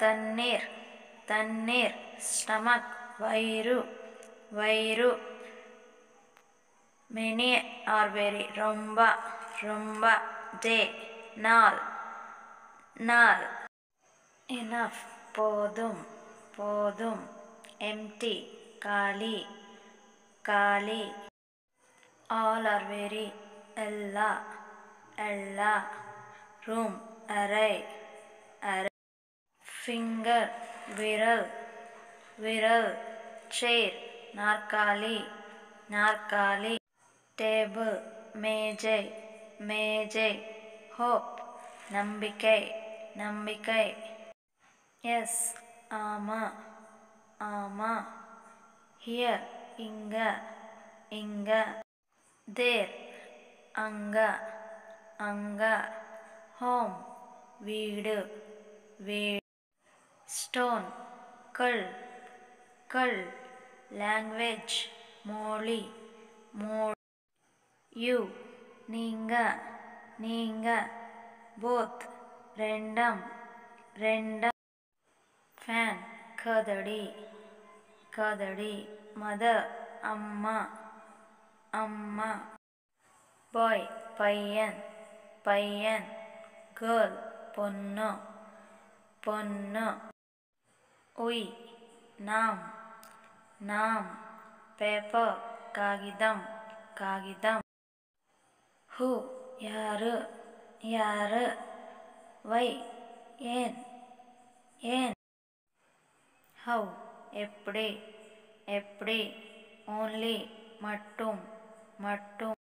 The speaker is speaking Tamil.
தண்ணீர் தண்ணீர் ஸ்டமக் வயிறு வயிறு மெனி ஆர் வெரி ரொம்ப ரொம்ப டே நாள் நாள் இனஃப் போதும் போதும் எம்டி காலி காலி ஆல் ஆர் வெரி எல்லா எல்லா ரூம் அறை அறை ஃபிங்கர் விரல் விரல் சேர் நாற்காலி நாற்காலி டேபிள் மேஜை மேஜை ஹோப் நம்பிக்கை நம்பிக்கை எஸ் ஆமா ஆமா ஹியர் இங்க இங்க தேர் அங்க அங்க ஹோம் வீடு வீடு ஸ்டோன் கல் கல் லாங்குவேஜ் மொழி மொழி யூ நீங்க நீங்க போத் ரெண்டம் ரெண்டம் ஃபேன் கதடி கதடி மதர் அம்மா அம்மா பாய் பையன் பையன் கேர்ள் பொண்ணு பொண்ணு உய் நாம் நாம் பேப்பர் காகிதம் காகிதம் ஹூ யாரு யாரு வை ஏன் ஏன் ஹவ் எப்படி எப்படி ஓன்லி மட்டும் மட்டும்